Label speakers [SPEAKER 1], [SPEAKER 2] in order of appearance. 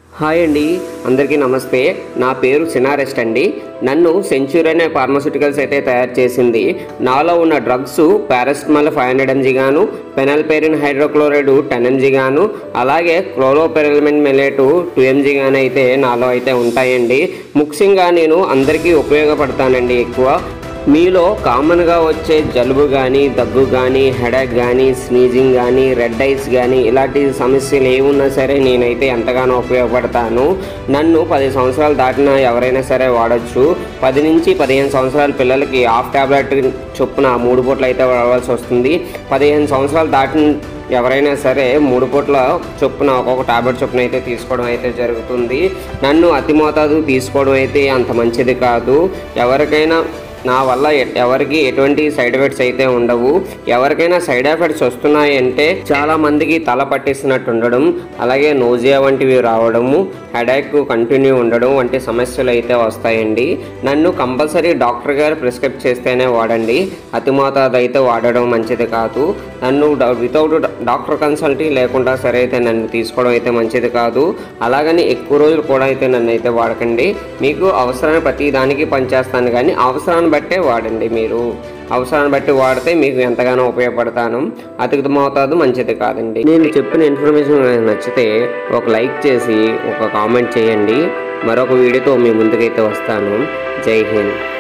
[SPEAKER 1] hi అండి అందరికీ నమస్తే నా పేరు సినారెస్ట్ అండి నన్ను సెంచురీ అనే ఫార్మాస్యూటికల్స్ అయితే తయారు చేసింది నాలో ఉన్న drugs paracetamol five hundred mg గాను పెనల్పేరిన్ హైడ్రోక్లోరైడ్ టెన్ ఎంజీ గాను అలాగే క్లోరోపెరల్మెంట్ మెలేటు టూ ఎంజీ గాను అయితే నాలో అయితే ఉంటాయండి ముఖ్యంగా నేను అందరికీ ఉపయోగపడతానండి ఎక్కువ మీలో కామన్గా వచ్చే జలుబు కానీ దగ్గు కానీ హెడేక్ కానీ స్నీజింగ్ కానీ రెడ్ ఐస్ కానీ ఇలాంటి సమస్యలు ఏమున్నా సరే నేనైతే ఎంతగానో ఉపయోగపడతాను నన్ను పది సంవత్సరాలు దాటిన ఎవరైనా సరే వాడచ్చు పది నుంచి పదిహేను సంవత్సరాల పిల్లలకి హాఫ్ ట్యాబ్లెట్ చొప్పున మూడు పూటలు అయితే వాడవలసి వస్తుంది పదిహేను సంవత్సరాలు దాటిన ఎవరైనా సరే మూడు పూట్ల చొప్పున ఒక్కొక్క టాబ్లెట్ చొప్పున అయితే తీసుకోవడం అయితే జరుగుతుంది నన్ను అతి మోతాదు తీసుకోవడం అయితే అంత మంచిది కాదు ఎవరికైనా నా వల్ల ఎ- ఎవరికి ఎటువంటి సైడ్ ఎఫెక్ట్స్ అయితే ఉండవు ఎవరికైనా సైడ్ ఎఫెక్ట్స్ వస్తున్నాయంటే చాలా మందికి తల పట్టేసినట్టు ఉండడం అలాగే నోజియా వంటివి రావడము హెడేక్ కంటిన్యూ ఉండడం వంటి సమస్యలు అయితే వస్తాయండి నన్ను కంపల్సరీ డాక్టర్ గారు ప్రిస్క్రైబ్ చేస్తేనే వాడండి అతి మోతాదు అయితే వాడడం మంచిది కాదు నన్ను వితౌట్ డాక్టర్ కన్సల్టీ లేకుండా సరే అయితే నన్ను తీసుకోవడం అయితే మంచిది కాదు అలాగని ఎక్కువ రోజులు కూడా అయితే నన్ను అయితే వాడకండి మీకు అవసరాన్ని ప్రతి దానికి పనిచేస్తాను కానీ అవసరాన్ని బట్టే వాడండి మీరు అవసరాన్ని బట్టి వాడితే మీకు ఎంతగానో ఉపయోగపడతాను అతికి మోతాదు మంచిది కాదండి నేను చెప్పిన ఇన్ఫర్మేషన్ మీకు నచ్చితే ఒక లైక్ చేసి ఒక కామెంట్ చేయండి మరొక వీడియోతో మీ ముందుకైతే వస్తాను జై హింద్